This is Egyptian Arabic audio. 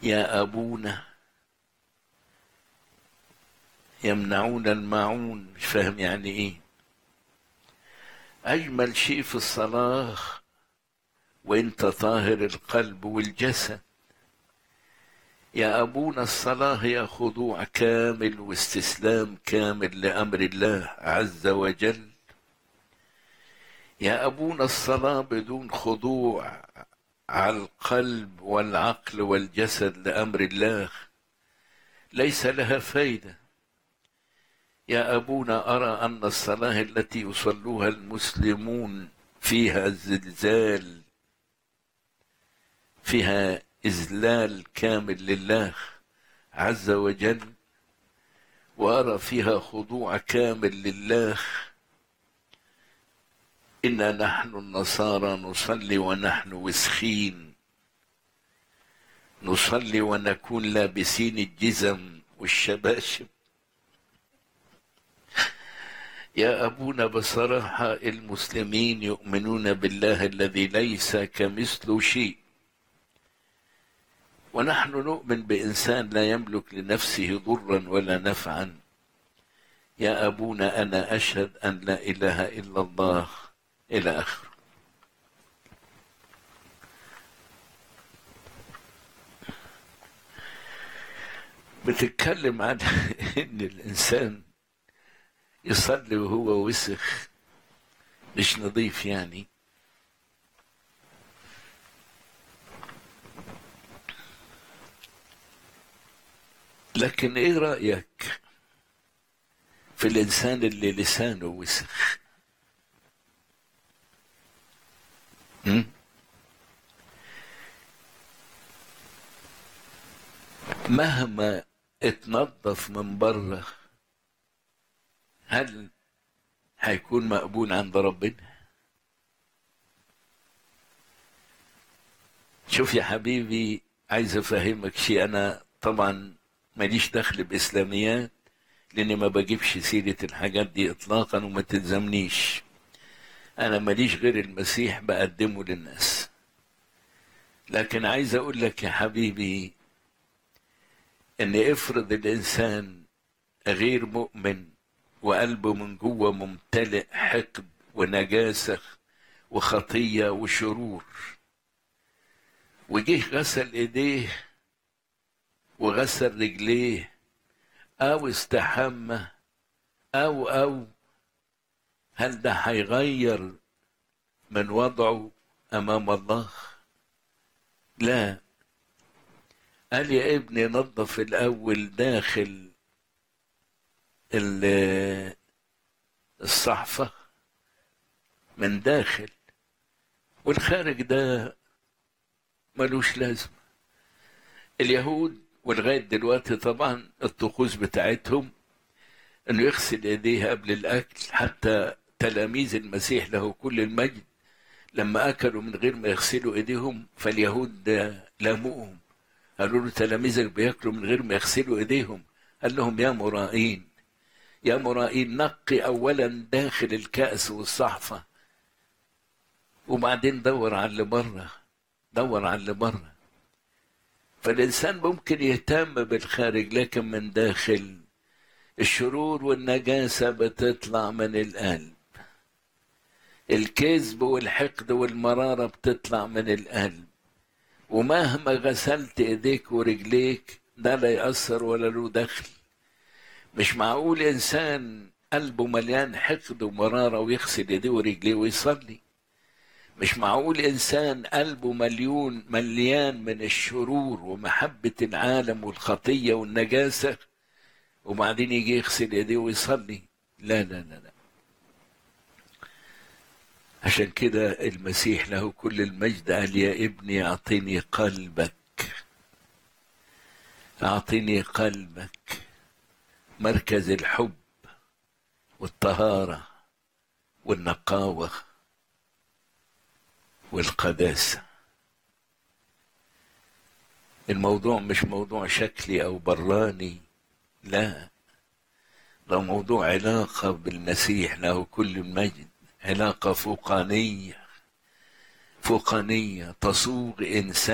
يا أبونا يمنعون الماعون مش فاهم يعني ايه أجمل شيء في الصلاة وانت طاهر القلب والجسد يا أبونا الصلاة هي خضوع كامل واستسلام كامل لأمر الله عز وجل يا أبونا الصلاة بدون خضوع على القلب والعقل والجسد لأمر الله ليس لها فايدة يا أبونا أرى أن الصلاة التي يصلوها المسلمون فيها زلزال فيها إذلال كامل لله عز وجل وأرى فيها خضوع كامل لله إنا نحن النصارى نصلي ونحن وسخين نصلي ونكون لابسين الجزم والشباشب يا أبونا بصراحة المسلمين يؤمنون بالله الذي ليس كمثله شيء ونحن نؤمن بإنسان لا يملك لنفسه ضرا ولا نفعا يا أبونا أنا أشهد أن لا إله إلا الله إلى آخره بتتكلم عن إن الإنسان يصلي وهو وسخ مش نظيف يعني لكن ايه رأيك في الإنسان اللي لسانه وسخ م? مهما اتنظف من بره هل هيكون مقبول عند ربنا شوف يا حبيبي عايز افهمك شيء انا طبعا ماليش دخل باسلاميات لاني ما بجيبش سيره الحاجات دي اطلاقا وما تلزمنيش انا ماليش غير المسيح بقدمه للناس لكن عايز اقول لك يا حبيبي ان افرض الانسان غير مؤمن وقلبه من جوه ممتلئ حقد ونجاسه وخطيه وشرور وجه غسل ايديه وغسل رجليه او استحمى او او هل ده هيغير من وضعه امام الله لا قال يا ابني نظف الاول داخل الصحفه من داخل والخارج ده ملوش لازمه اليهود ولغايه دلوقتي طبعا الطقوس بتاعتهم انه يغسل ايديه قبل الاكل حتى تلاميذ المسيح له كل المجد لما اكلوا من غير ما يغسلوا ايديهم فاليهود لاموهم قالوا له تلاميذك بياكلوا من غير ما يغسلوا ايديهم قال لهم يا مرائين يا مرائين نقي اولا داخل الكاس والصحفه وبعدين دور على اللي بره دور على اللي بره فالإنسان ممكن يهتم بالخارج لكن من داخل الشرور والنجاسة بتطلع من القلب الكذب والحقد والمرارة بتطلع من القلب ومهما غسلت ايديك ورجليك ده لا يأثر ولا له دخل مش معقول إنسان قلبه مليان حقد ومرارة ويغسل ايديه ورجليه ويصلي مش معقول انسان قلبه مليون مليان من الشرور ومحبه العالم والخطيه والنجاسه وبعدين يجي يغسل ايديه ويصلي لا لا لا لا عشان كده المسيح له كل المجد قال يا ابني اعطني قلبك اعطني قلبك مركز الحب والطهاره والنقاوه والقداسة الموضوع مش موضوع شكلي أو براني لا ده موضوع علاقة بالمسيح له كل المجد علاقة فوقانية فوقانية تصوغ إنسان